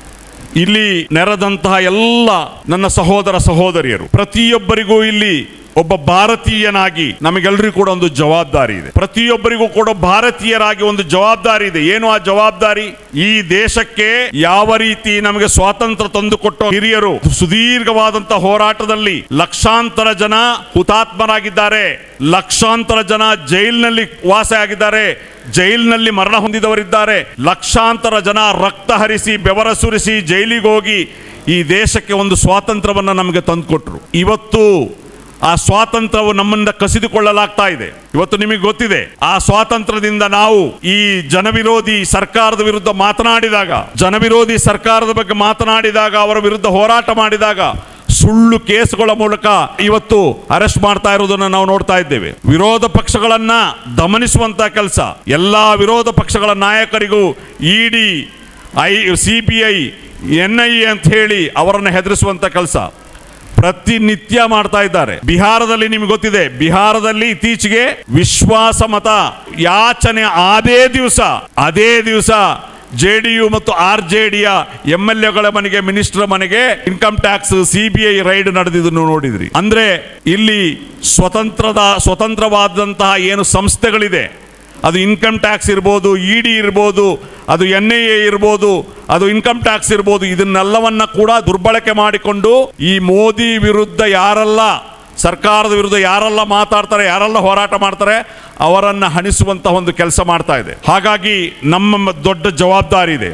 ಇಲ್ಲಿ ನೆರೆದಂತಹ ಎಲ್ಲ ನನ್ನ ಸಹೋದರ ಸಹೋದರಿಯರು ಪ್ರತಿಯೊಬ್ಬರಿಗೂ ಇಲ್ಲಿ ಒಬ್ಬ ಭಾರತೀಯನಾಗಿ ನಮಗೆಲ್ಲರಿಗೂ ಕೂಡ ಒಂದು ಜವಾಬ್ದಾರಿ ಇದೆ ಪ್ರತಿಯೊಬ್ಬರಿಗೂ ಕೂಡ ಭಾರತೀಯರಾಗಿ ಒಂದು ಜವಾಬ್ದಾರಿ ಇದೆ ಏನು ಆ ಜವಾಬ್ದಾರಿ ಈ ದೇಶಕ್ಕೆ ಯಾವ ರೀತಿ ನಮಗೆ ಸ್ವಾತಂತ್ರ್ಯ ತಂದುಕೊಟ್ಟ ಹಿರಿಯರು ಸುದೀರ್ಘವಾದಂತಹ ಹೋರಾಟದಲ್ಲಿ ಲಕ್ಷಾಂತರ ಜನ ಹುತಾತ್ಮರಾಗಿದ್ದಾರೆ ಲಕ್ಷಾಂತರ ಜನ ಜೈಲಿನಲ್ಲಿ ವಾಸ ಆಗಿದ್ದಾರೆ ಜೈಲಿನಲ್ಲಿ ಮರಣ ಹೊಂದಿದವರಿದ್ದಾರೆ ಲಕ್ಷಾಂತರ ಜನ ರಕ್ತ ಹರಿಸಿ ಬೆವರ ಸುರಿಸಿ ಜೈಲಿಗೆ ಹೋಗಿ ಈ ದೇಶಕ್ಕೆ ಒಂದು ಸ್ವಾತಂತ್ರ್ಯವನ್ನು ನಮಗೆ ತಂದುಕೊಟ್ರು ಇವತ್ತು ಆ ಸ್ವಾತಂತ್ರ್ಯವು ನಮ್ಮಿಂದ ಕಸಿದುಕೊಳ್ಳಲಾಗ್ತಾ ಇದೆ ಇವತ್ತು ನಿಮಗೆ ಗೊತ್ತಿದೆ ಆ ಸ್ವಾತಂತ್ರ್ಯದಿಂದ ನಾವು ಈ ಜನವಿರೋಧಿ ಸರ್ಕಾರದ ವಿರುದ್ಧ ಮಾತನಾಡಿದಾಗ ಜನವಿರೋಧಿ ಸರ್ಕಾರದ ಬಗ್ಗೆ ಮಾತನಾಡಿದಾಗ ಅವರ ವಿರುದ್ಧ ಹೋರಾಟ ಮಾಡಿದಾಗ ಸುಳ್ಳು ಕೇಸುಗಳ ಮೂಲಕ ಇವತ್ತು ಅರೆಸ್ಟ್ ಮಾಡ್ತಾ ಇರೋದನ್ನ ನಾವು ನೋಡ್ತಾ ಇದ್ದೇವೆ ವಿರೋಧ ಪಕ್ಷಗಳನ್ನ ದಮನಿಸುವಂತ ಕೆಲಸ ಎಲ್ಲಾ ವಿರೋಧ ಪಕ್ಷಗಳ ನಾಯಕರಿಗೂ E D I C B I N I A ಅಂತ ಹೇಳಿ ಅವರನ್ನು ಹೆದರಿಸುವಂತ ಕೆಲಸ ಪ್ರತಿನಿತ್ಯ ಮಾಡ್ತಾ ಇದ್ದಾರೆ ಬಿಹಾರದಲ್ಲಿ ನಿಮ್ಗೆ ಗೊತ್ತಿದೆ ಬಿಹಾರದಲ್ಲಿ ಇತ್ತೀಚೆಗೆ ವಿಶ್ವಾಸ ಮತ ಯಾಚನೆ ಅದೇ ದಿವಸ ಅದೇ ದಿವಸ ಜೆ ಡಿ ಯು ಮತ್ತು ಆರ್ ಜೆ ಡಿಯ ಎಂ ಎಲ್ ಎಗಳ ಮನೆಗೆ ಮಿನಿಸ್ಟರ್ ಮನೆಗೆ income tax C B I raid ನಡೆದಿದ್ದನ್ನು ನೋಡಿದ್ರಿ ಅಂದ್ರೆ ಇಲ್ಲಿ ಸ್ವತಂತ್ರದ ಸ್ವತಂತ್ರವಾದಂತಹ ಏನು ಸಂಸ್ಥೆಗಳಿದೆ ಅದು ಇನ್ಕಮ್ ಟ್ಯಾಕ್ಸ್ ಇರ್ಬೋದು ಇ ಡಿ ಇರ್ಬೋದು ಅದು ಎನ್ ಐ ಎ ಇರ್ಬೋದು ಅದು ಇನ್ಕಮ್ ಟ್ಯಾಕ್ಸ್ ಇರ್ಬೋದು ಇದನ್ನೆಲ್ಲವನ್ನ ಕೂಡ ದುರ್ಬಳಕೆ ಮಾಡಿಕೊಂಡು ಈ ಮೋದಿ ವಿರುದ್ಧ ಯಾರೆಲ್ಲ ಸರ್ಕಾರದ ವಿರುದ್ಧ ಯಾರೆಲ್ಲ ಮಾತಾಡ್ತಾರೆ ಯಾರೆಲ್ಲ ಹೋರಾಟ ಮಾಡ್ತಾರೆ ಅವರನ್ನು ಹಣಿಸುವಂತಹ ಒಂದು ಕೆಲಸ ಮಾಡ್ತಾ ಇದೆ ಹಾಗಾಗಿ ನಮ್ಮ ದೊಡ್ಡ ಜವಾಬ್ದಾರಿ ಇದೆ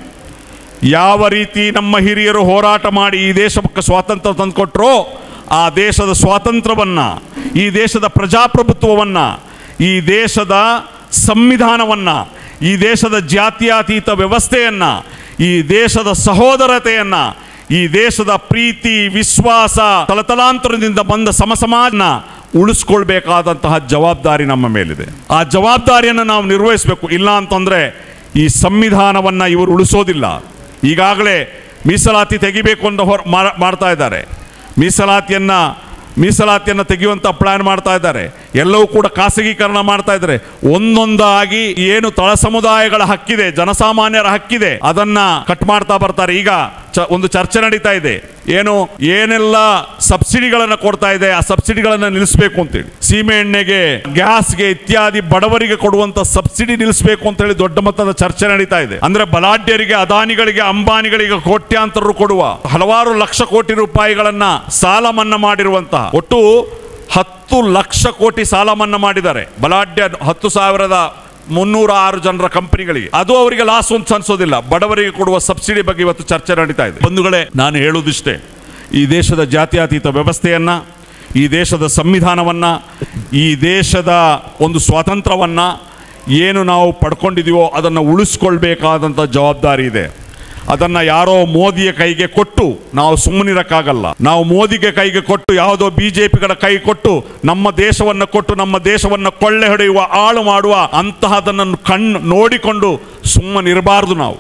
ಯಾವ ರೀತಿ ನಮ್ಮ ಹಿರಿಯರು ಹೋರಾಟ ಮಾಡಿ ಈ ದೇಶಕ್ಕೆ ಸ್ವಾತಂತ್ರ್ಯ ತಂದುಕೊಟ್ರೋ ಆ ದೇಶದ ಸ್ವಾತಂತ್ರ್ಯವನ್ನ ಈ ದೇಶದ ಪ್ರಜಾಪ್ರಭುತ್ವವನ್ನ ಈ ದೇಶದ ಸಂವಿಧಾನವನ್ನ ಈ ದೇಶದ ಜಾತ್ಯತೀತ ವ್ಯವಸ್ಥೆಯನ್ನ ಈ ದೇಶದ ಸಹೋದರತೆಯನ್ನ ಈ ದೇಶದ ಪ್ರೀತಿ ವಿಶ್ವಾಸ ತಲತಲಾಂತರದಿಂದ ಬಂದ ಸಮಸಮಾಜನ ಉಳಿಸ್ಕೊಳ್ಬೇಕಾದಂತಹ ಜವಾಬ್ದಾರಿ ನಮ್ಮ ಮೇಲಿದೆ ಆ ಜವಾಬ್ದಾರಿಯನ್ನು ನಾವು ನಿರ್ವಹಿಸಬೇಕು ಇಲ್ಲ ಅಂತಂದ್ರೆ ಈ ಸಂವಿಧಾನವನ್ನ ಇವರು ಉಳಿಸೋದಿಲ್ಲ ಈಗಾಗಲೇ ಮೀಸಲಾತಿ ತೆಗಿಬೇಕು ಅಂತ ಹೊರ ಮಾ- ಮಾಡ್ತಾ ಇದ್ದಾರೆ ಮೀಸಲಾತಿಯನ್ನ ಮೀಸಲಾತಿಯನ್ನು ತೆಗೆಯುವಂತ ಪ್ಲಾನ್ ಮಾಡ್ತಾ ಇದ್ದಾರೆ ಎಲ್ಲವೂ ಕೂಡ ಖಾಸಗೀಕರಣ ಮಾಡ್ತಾ ಇದ್ದಾರೆ ಒಂದೊಂದಾಗಿ ಏನು ತಳ ಸಮುದಾಯಗಳ ಹಕ್ಕಿದೆ ಜನಸಾಮಾನ್ಯರ ಹಕ್ಕಿದೆ ಅದನ್ನ ಕಟ್ ಮಾಡ್ತಾ ಬರ್ತಾರೆ ಈಗ ಚ- ಒಂದು ಚರ್ಚೆ ನಡೀತಾ ಇದೆ ಏನು ಏನೆಲ್ಲ ಸಬ್ಸಿಡಿಗಳನ್ನು ಕೊಡ್ತಾ ಇದೆ ಆ ಸಬ್ಸಿಡಿಗಳನ್ನು ನಿಲ್ಲಿಸಬೇಕು ಅಂತೇಳಿ ಸೀಮೆ ಎಣ್ಣೆಗೆ ಗ್ಯಾಸ್ಗೆ ಇತ್ಯಾದಿ ಬಡವರಿಗೆ ಕೊಡುವಂತ ಸಬ್ಸಿಡಿ ನಿಲ್ಲಿಸಬೇಕು ಅಂತ ಹೇಳಿ ದೊಡ್ಡ ಮೊತ್ತದ ಚರ್ಚೆ ನಡೀತಾ ಇದೆ ಅಂದ್ರೆ ಬಲಾಢ್ಯರಿಗೆ ಅದಾನಿಗಳಿಗೆ ಅಂಬಾನಿಗಳಿಗೆ ಕೋಟ್ಯಾಂತರ ರು ಕೊಡುವ ಹಲವಾರು ಲಕ್ಷ ಕೋಟಿ ರೂಪಾಯಿಗಳನ್ನ ಸಾಲ ಮನ್ನಾ ಮಾಡಿರುವಂತಹ ಒಟ್ಟು ಹತ್ತು ಲಕ್ಷ ಕೋಟಿ ಸಾಲ ಮನ್ನಾ ಮಾಡಿದ್ದಾರೆ ಬಲಾಢ್ಯ ಹತ್ತು ಸಾವಿರದ ಮುನ್ನೂರ ಆರು ಜನರ ಕಂಪನಿಗಳಿಗೆ ಅದು ಅವರಿಗೆ ಲಾಸ್ ಅಂತ ಅನ್ಸೋದಿಲ್ಲ ಬಡವರಿಗೆ ಕೊಡುವ ಸಬ್ಸಿಡಿ ಬಗ್ಗೆ ಇವತ್ತು ಚರ್ಚೆ ನಡೀತಾ ಇದೆ ಬಂಧುಗಳೇ ನಾನು ಹೇಳುವುದಿಷ್ಟೇ ಈ ದೇಶದ ಜಾತ್ಯತೀತ ವ್ಯವಸ್ಥೆಯನ್ನ ಈ ದೇಶದ ಸಂವಿಧಾನವನ್ನ ಈ ದೇಶದ ಒಂದು ಸ್ವಾತಂತ್ರ್ಯವನ್ನ ಏನು ನಾವು ಪಡ್ಕೊಂಡಿದೀವೋ ಅದನ್ನು ಉಳಿಸ್ಕೊಳ್ಬೇಕಾದಂಥ ಜವಾಬ್ದಾರಿ ಇದೆ ಅದನ್ನ ಯಾರೋ ಮೋದಿಯ ಕೈಗೆ ಕೊಟ್ಟು ನಾವು ಸುಮ್ಮನಿರಕ್ಕಾಗಲ್ಲ ನಾವು ಮೋದಿಗೆ ಕೈಗೆ ಕೊಟ್ಟು ಯಾವುದೋ ಬಿಜೆಪಿಗಳ ಕೈ ಕೊಟ್ಟು ನಮ್ಮ ದೇಶವನ್ನು ಕೊಟ್ಟು ನಮ್ಮ ದೇಶವನ್ನು ಕೊಳ್ಳೆ ಹೊಡೆಯುವ ಆಳು ಮಾಡುವ ಅಂತಹದನ್ನು ಕಣ್ಣು ನೋಡಿಕೊಂಡು ಸುಮ್ಮನಿರಬಾರ್ದು ನಾವು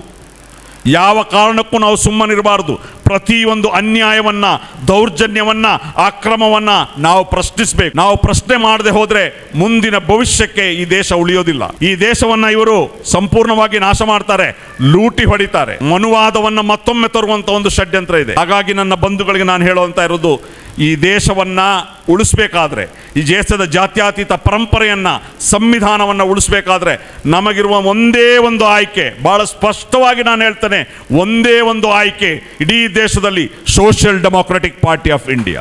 ಯಾವ ಕಾರಣಕ್ಕೂ ನಾವು ಸುಮ್ಮನಿರಬಾರದು ಪ್ರತಿಯೊಂದು ಅನ್ಯಾಯವನ್ನ ದೌರ್ಜನ್ಯವನ್ನ ಅಕ್ರಮವನ್ನ ನಾವು ಪ್ರಶ್ನಿಸಬೇಕು ನಾವು ಪ್ರಶ್ನೆ ಮಾಡದೆ ಹೋದ್ರೆ ಮುಂದಿನ ಭವಿಷ್ಯಕ್ಕೆ ಈ ದೇಶ ಉಳಿಯೋದಿಲ್ಲ ಈ ದೇಶವನ್ನ ಇವರು ಸಂಪೂರ್ಣವಾಗಿ ನಾಶ ಮಾಡ್ತಾರೆ ಲೂಟಿ ಹೊಡಿತಾರೆ ಮನುವಾದವನ್ನ ಮತ್ತೊಮ್ಮೆ ತರುವಂತ ಒಂದು ಷಡ್ಯಂತ್ರ ಇದೆ ಹಾಗಾಗಿ ನನ್ನ ಬಂಧುಗಳಿಗೆ ನಾನು ಹೇಳುವಂತ ಇರೋದು ಈ ದೇಶವನ್ನ ಉಳಿಸ್ಬೇಕಾದ್ರೆ ಈ ದೇಶದ ಜಾತ್ಯತೀತ ಪರಂಪರೆಯನ್ನ ಸಂವಿಧಾನವನ್ನ ಉಳಿಸ್ಬೇಕಾದ್ರೆ ನಮಗಿರುವ ಒಂದೇ ಒಂದು ಆಯ್ಕೆ ಬಹಳ ಸ್ಪಷ್ಟವಾಗಿ ನಾನು ಹೇಳ್ತೇನೆ ಒಂದೇ ಒಂದು ಆಯ್ಕೆ ಇಡೀ ದೇಶದಲ್ಲಿ social democratic party of India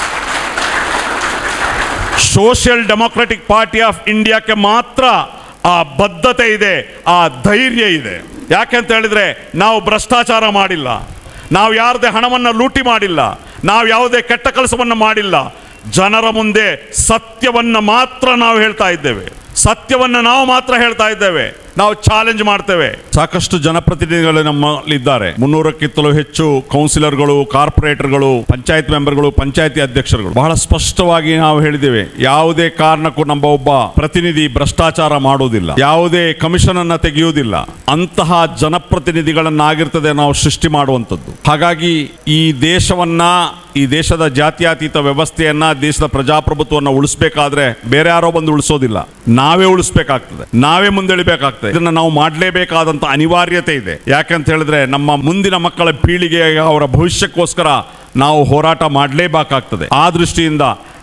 social democratic party of ಇಂಡಿಯಾಕ್ಕೆ ಮಾತ್ರ ಆ ಬದ್ಧತೆ ಇದೆ ಆ ಧೈರ್ಯ ಇದೆ ಯಾಕೆಂತ ಹೇಳಿದ್ರೆ ನಾವು ಭ್ರಷ್ಟಾಚಾರ ಮಾಡಿಲ್ಲ ನಾವು ಯಾರದೇ ಹಣವನ್ನು ಲೂಟಿ ಮಾಡಿಲ್ಲ ನಾವು ಯಾವುದೇ ಕೆಟ್ಟ ಕೆಲಸವನ್ನು ಮಾಡಿಲ್ಲ ಜನರ ಮುಂದೆ ಸತ್ಯವನ್ನ ಮಾತ್ರ ನಾವು ಹೇಳ್ತಾ ಇದ್ದೇವೆ ಸತ್ಯವನ್ನ ನಾವು ಮಾತ್ರ ಹೇಳ್ತಾ ಇದ್ದೇವೆ ನಾವು ಚಾಲೆಂಜ್ ಮಾಡ್ತೇವೆ ಸಾಕಷ್ಟು ಜನಪ್ರತಿನಿಧಿಗಳು ನಮ್ಮಲ್ಲಿದ್ದಾರೆ ಮುನ್ನೂರಕ್ಕಿಂತಲೂ ಹೆಚ್ಚು ಕೌನ್ಸಿಲರ್ಗಳು ಕಾರ್ಪೊರೇಟರ್ಗಳು ಪಂಚಾಯತ್ ಮೆಂಬರ್ಗಳು ಪಂಚಾಯತಿ ಅಧ್ಯಕ್ಷರುಗಳು ಬಹಳ ಸ್ಪಷ್ಟವಾಗಿ ನಾವು ಹೇಳಿದ್ದೇವೆ ಯಾವುದೇ ಕಾರಣಕ್ಕೂ ನಮ್ಮ ಒಬ್ಬ ಪ್ರತಿನಿಧಿ ಭ್ರಷ್ಟಾಚಾರ ಮಾಡುವುದಿಲ್ಲ ಯಾವುದೇ ಕಮಿಷನ್ ಅನ್ನ ತೆಗೆಯುವುದಿಲ್ಲ ಅಂತಹ ಜನಪ್ರತಿನಿಧಿಗಳನ್ನಾಗಿರ್ತದೆ ನಾವು ಸೃಷ್ಟಿ ಮಾಡುವಂಥದ್ದು ಹಾಗಾಗಿ ಈ ದೇಶವನ್ನ ಈ ದೇಶದ ಜಾತ್ಯತೀತ ವ್ಯವಸ್ಥೆಯನ್ನ ದೇಶದ ಪ್ರಜಾಪ್ರಭುತ್ವವನ್ನು ಉಳಿಸ್ಬೇಕಾದ್ರೆ ಬೇರೆ ಯಾರೋ ಬಂದು ಉಳಿಸೋದಿಲ್ಲ ನಾವೇ ಉಳಿಸ್ಬೇಕಾಗ್ತದೆ ನಾವೇ ಮುಂದೆಳಿಬೇಕಾಗ್ತದೆ ಇದನ್ನ ನಾವು ಮಾಡಲೇಬೇಕಾದಂತ ಅನಿವಾರ್ಯತೆ ಇದೆ ಯಾಕಂತ ಹೇಳಿದ್ರೆ ನಮ್ಮ ಮುಂದಿನ ಮಕ್ಕಳ ಪೀಳಿಗೆ ಅವರ ಭವಿಷ್ಯಕ್ಕೋಸ್ಕರ ನಾವು ಹೋರಾಟ ಮಾಡಲೇಬೇಕಾಗ್ತದೆ ಆ ದೃಷ್ಟಿಯಿಂದ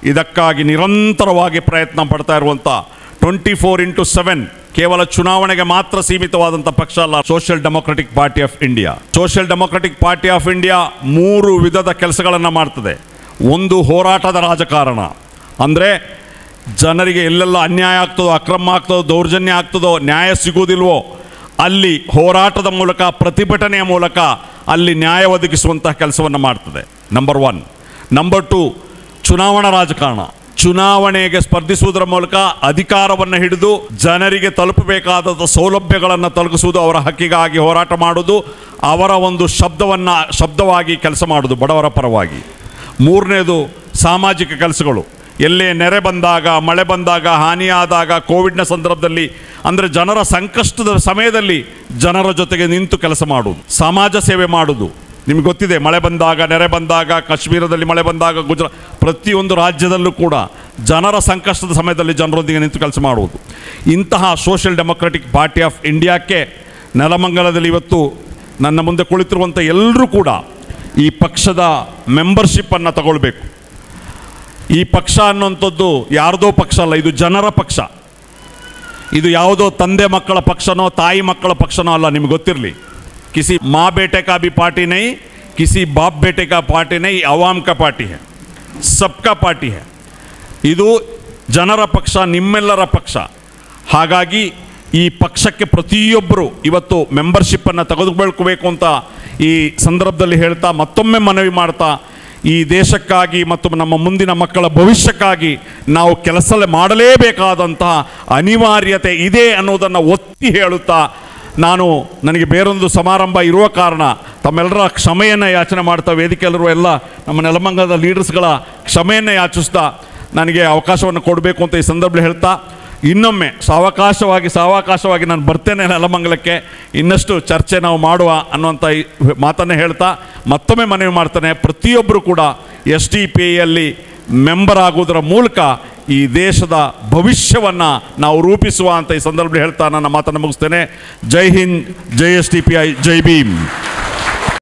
ಇದಕ್ಕಾಗಿ ನಿರಂತರವಾಗಿ ಪ್ರಯತ್ನ ಪಡ್ತಾ ಇರುವಂಥ ಟ್ವೆಂಟಿ ಫೋರ್ ಇಂಟು ಸೆವೆನ್ ಕೇವಲ ಚುನಾವಣೆಗೆ ಮಾತ್ರ ಸೀಮಿತವಾದಂಥ ಪಕ್ಷ ಅಲ್ಲ social democratic party of India social democratic party of India ಮೂರು ವಿಧದ ಕೆಲಸಗಳನ್ನು ಮಾಡ್ತದೆ ಒಂದು ಹೋರಾಟದ ರಾಜಕಾರಣ ಅಂದರೆ ಜನರಿಗೆ ಎಲ್ಲೆಲ್ಲ ಅನ್ಯಾಯ ಆಗ್ತದೋ ಅಕ್ರಮ ಆಗ್ತದೋ ದೌರ್ಜನ್ಯ ಆಗ್ತದೋ ನ್ಯಾಯ ಸಿಗುವುದಿಲ್ವೋ ಅಲ್ಲಿ ಹೋರಾಟದ ಮೂಲಕ ಪ್ರತಿಭಟನೆಯ ಮೂಲಕ ಅಲ್ಲಿ ನ್ಯಾಯ ಒದಗಿಸುವಂತಹ ಕೆಲಸವನ್ನು ಮಾಡ್ತದೆ ನಂಬರ್ ಒನ್ ನಂಬರ್ ಟು ಚುನಾವಣಾ ರಾಜಕಾರಣ ಚುನಾವಣೆಗೆ ಸ್ಪರ್ಧಿಸುವುದರ ಮೂಲಕ ಅಧಿಕಾರವನ್ನು ಹಿಡಿದು ಜನರಿಗೆ ತಲುಪಬೇಕಾದ ಸೌಲಭ್ಯಗಳನ್ನು ತಲುಪಿಸುವುದು ಅವರ ಹಕ್ಕಿಗಾಗಿ ಹೋರಾಟ ಮಾಡುವುದು ಅವರ ಒಂದು ಶಬ್ದವನ್ನು ಶಬ್ದವಾಗಿ ಕೆಲಸ ಮಾಡುವುದು ಬಡವರ ಪರವಾಗಿ ಮೂರನೇದು ಸಾಮಾಜಿಕ ಕೆಲಸಗಳು ಎಲ್ಲೇ ನೆರೆ ಬಂದಾಗ ಮಳೆ ಬಂದಾಗ ಹಾನಿಯಾದಾಗ ಕೋವಿಡ್ನ ಸಂದರ್ಭದಲ್ಲಿ ಅಂದರೆ ಜನರ ಸಂಕಷ್ಟದ ಸಮಯದಲ್ಲಿ ಜನರ ಜೊತೆಗೆ ನಿಂತು ಕೆಲಸ ಮಾಡುವುದು ಸಮಾಜ ಸೇವೆ ಮಾಡುವುದು ನಿಮ್ಗೆ ಗೊತ್ತಿದೆ ಮಳೆ ಬಂದಾಗ ನೆರೆ ಬಂದಾಗ ಕಾಶ್ಮೀರದಲ್ಲಿ ಮಳೆ ಬಂದಾಗ ಗುಜರಾತ್ ಪ್ರತಿಯೊಂದು ರಾಜ್ಯದಲ್ಲೂ ಕೂಡ ಜನರ ಸಂಕಷ್ಟದ ಸಮಯದಲ್ಲಿ ಜನರೊಂದಿಗೆ ನಿಂತು ಕೆಲಸ ಮಾಡುವುದು ಇಂತಹ ಸೋಷಿಯಲ್ ಡೆಮೊಕ್ರೆಟಿಕ್ ಪಾರ್ಟಿ ಆಫ್ ಇಂಡಿಯಾಕ್ಕೆ ನೆಲಮಂಗಲದಲ್ಲಿ ಇವತ್ತು ನನ್ನ ಮುಂದೆ ಕುಳಿತಿರುವಂಥ ಎಲ್ಲರೂ ಕೂಡ ಈ ಪಕ್ಷದ ಮೆಂಬರ್ಶಿಪ್ಪನ್ನು ತಗೊಳ್ಬೇಕು ಈ ಪಕ್ಷ ಅನ್ನುವಂಥದ್ದು ಯಾರ್ದೋ ಪಕ್ಷ ಅಲ್ಲ ಇದು ಜನರ ಪಕ್ಷ ಇದು ಯಾವುದೋ ತಂದೆ ಮಕ್ಕಳ ಪಕ್ಷನೋ ತಾಯಿ ಮಕ್ಕಳ ಪಕ್ಷನೋ ಅಲ್ಲ ನಿಮ್ಗೆ ಗೊತ್ತಿರಲಿ ಕಿಸಿ ಮಾ ಬೇಟೆ ಕಾ ಬಿ ಪಾರ್ಟಿ ನೈ ಕಿಸಿ ಬಾಪ್ ಬೇಟೆ ಕಾ ಪಾರ್ಟಿ ನೈ ಅವಾಮ್ ಕಾ ಪಾರ್ಟಿ ಹೈ ಸಬ್ಕಾ ಪಾರ್ಟಿ ಹೈ ಇದು ಜನರ ಪಕ್ಷ ನಿಮ್ಮೆಲ್ಲರ ಪಕ್ಷ ಹಾಗಾಗಿ ಈ ಪಕ್ಷಕ್ಕೆ ಪ್ರತಿಯೊಬ್ಬರು ಇವತ್ತು ಮೆಂಬರ್ಶಿಪ್ಪನ್ನು ತೆಗೆದುಕೊಳ್ಕೋಬೇಕು ಅಂತ ಈ ಸಂದರ್ಭದಲ್ಲಿ ಹೇಳ್ತಾ ಮತ್ತೊಮ್ಮೆ ಮನವಿ ಮಾಡ್ತಾ ಈ ದೇಶಕ್ಕಾಗಿ ಮತ್ತು ನಮ್ಮ ಮುಂದಿನ ಮಕ್ಕಳ ಭವಿಷ್ಯಕ್ಕಾಗಿ ನಾವು ಕೆಲಸ ಮಾಡಲೇಬೇಕಾದಂತಹ ಅನಿವಾರ್ಯತೆ ಇದೆ ಅನ್ನೋದನ್ನು ಒತ್ತಿ ಹೇಳುತ್ತಾ ನಾನು ನನಗೆ ಬೇರೊಂದು ಸಮಾರಂಭ ಇರುವ ಕಾರಣ ತಮ್ಮೆಲ್ಲರ ಕ್ಷಮೆಯನ್ನು ಯಾಚನೆ ಮಾಡ್ತಾ ವೇದಿಕೆಯಲ್ಲಿರುವ ಎಲ್ಲ ನಮ್ಮ ನೆಲಮಂಗಲದ ಲೀಡರ್ಸ್ಗಳ ಕ್ಷಮೆಯನ್ನು ಯಾಚಿಸ್ತಾ ನನಗೆ ಅವಕಾಶವನ್ನು ಕೊಡಬೇಕು ಅಂತ ಈ ಸಂದರ್ಭದಲ್ಲಿ ಹೇಳ್ತಾ ಇನ್ನೊಮ್ಮೆ ಸಾವಕಾಶವಾಗಿ ಸಾವಕಾಶವಾಗಿ ನಾನು ಬರ್ತೇನೆ ನೆಲಮಂಗಲಕ್ಕೆ ಇನ್ನಷ್ಟು ಚರ್ಚೆ ನಾವು ಮಾಡುವ ಅನ್ನುವಂಥ ಈ ಮಾತನ್ನು ಹೇಳ್ತಾ ಮತ್ತೊಮ್ಮೆ ಮನವಿ ಮಾಡ್ತಾನೆ ಪ್ರತಿಯೊಬ್ಬರು ಕೂಡ ಎಸ್ ಡಿ ಪಿ ಐಯಲ್ಲಿ ಮೆಂಬರ್ ಆಗುವುದರ ಮೂಲಕ ಈ ದೇಶದ ಭವಿಷ್ಯವನ್ನು ನಾವು ರೂಪಿಸುವ ಅಂತ ಈ ಸಂದರ್ಭದಲ್ಲಿ ಹೇಳ್ತಾ ನನ್ನ ಮಾತನ್ನು ಮುಗಿಸ್ತೇನೆ ಜೈ ಹಿಂದ್ ಜೈ ಎಸ್ ಟಿ ಪಿ ಐ ಜೈ ಭೀಮ್